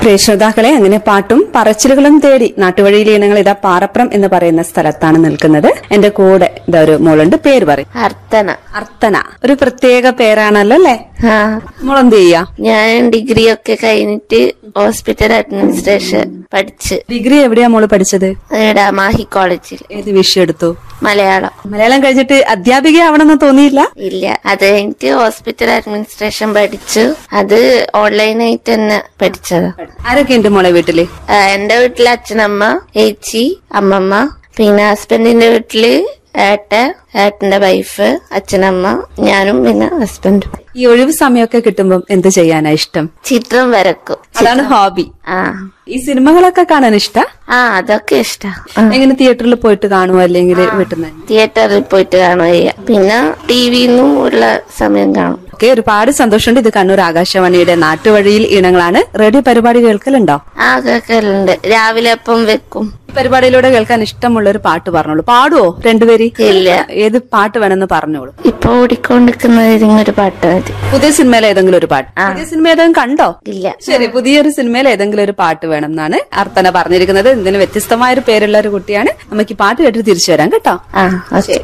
പ്രിയ ശ്രോതാക്കളെ അങ്ങനെ പാട്ടും പറച്ചിലുകളും തേടി നാട്ടുവഴിയിലെ ഇനങ്ങൾ ഇതാ പാറപ്രം എന്ന് പറയുന്ന സ്ഥലത്താണ് നിൽക്കുന്നത് എന്റെ കൂടെ ഇതാ ഒരു മോളുണ്ട് പേര് പറയും അർത്തന അർത്തന ഒരു പ്രത്യേക പേരാണല്ലോ അല്ലേ ആ മോളെന്ത് ചെയ്യാ ഞാൻ ഡിഗ്രി ഒക്കെ കഴിഞ്ഞിട്ട് ഹോസ്പിറ്റൽ അഡ്മിനിസ്ട്രേഷൻ പഠിച്ച് ഡിഗ്രി എവിടെയാ മോള് പഠിച്ചത് ഇവിടെ മാഹി കോളേജിൽ ഏത് വിഷയം എടുത്തു മലയാളം മലയാളം കഴിഞ്ഞിട്ട് അധ്യാപിക ആവണമെന്ന് തോന്നിയില്ല ഇല്ല അത് കഴിഞ്ഞിട്ട് ഹോസ്പിറ്റൽ അഡ്മിനിസ്ട്രേഷൻ പഠിച്ചു അത് ഓൺലൈനായിട്ട് തന്നെ പഠിച്ചതാ ആരൊക്കെ ഉണ്ട് മോളെ വീട്ടില് ആ, എന്റെ വീട്ടില് അച്ഛനമ്മ ചേച്ചി അമ്മമ്മ പിന്നെ ഹസ്ബൻഡിന്റെ വീട്ടില് ഏട്ടൻ ഏട്ടന്റെ വൈഫ് അച്ഛനമ്മ ഞാനും പിന്നെ ഹസ്ബൻഡും ഈ ഒഴിവ് സമയമൊക്കെ കിട്ടുമ്പോൾ എന്ത് ചെയ്യാനാ ഇഷ്ടം ചിത്രം വരക്കും അതാണ് ഹോബി ആ ഈ സിനിമകളൊക്കെ കാണാൻ ഇഷ്ടാ ആ അതൊക്കെ ഇഷ്ടാ എങ്ങനെ തിയേറ്ററിൽ പോയിട്ട് കാണുമോ അല്ലെങ്കിൽ വീട്ടിൽ നിന്ന് തിയേറ്ററിൽ പോയിട്ട് കാണുക പിന്നെ ടി വിന്നും ഉള്ള സമയം കാണും ഓക്കെ ഒരുപാട് സന്തോഷമുണ്ട് ഇത് കണ്ണൂർ ആകാശവാണിയുടെ നാട്ടുവഴിയിൽ ഇനങ്ങളാണ് റേഡിയോ പരിപാടി കേൾക്കലുണ്ടോ ആ കേൾക്കലുണ്ട് രാവിലെ അപ്പം വെക്കും ഈ പരിപാടിയിലൂടെ കേൾക്കാൻ ഇഷ്ടമുള്ള ഒരു പാട്ട് പറഞ്ഞോളൂ പാടുവോ രണ്ടുപേരി ഇല്ല ഏത് പാട്ട് വേണമെന്ന് പറഞ്ഞോളൂ ഇപ്പൊ ഓടിക്കൊണ്ടിരിക്കുന്ന ഏതെങ്കിലും ഒരു പാട്ട് മതി പുതിയ സിനിമയിൽ ഏതെങ്കിലും ഒരു പാട്ട് പുതിയ സിനിമ ഏതെങ്കിലും കണ്ടോ ഇല്ല ശരി പുതിയൊരു സിനിമയിൽ ഏതെങ്കിലും ഒരു പാട്ട് വേണം എന്നാണ് അർത്ഥന പറഞ്ഞിരിക്കുന്നത് ഇതിന് വ്യത്യസ്തമായ ഒരു പേരുള്ള ഒരു കുട്ടിയാണ് നമുക്ക് ഈ പാട്ട് കേട്ടിട്ട് തിരിച്ചു വരാം കേട്ടോ ആ ഓക്കെ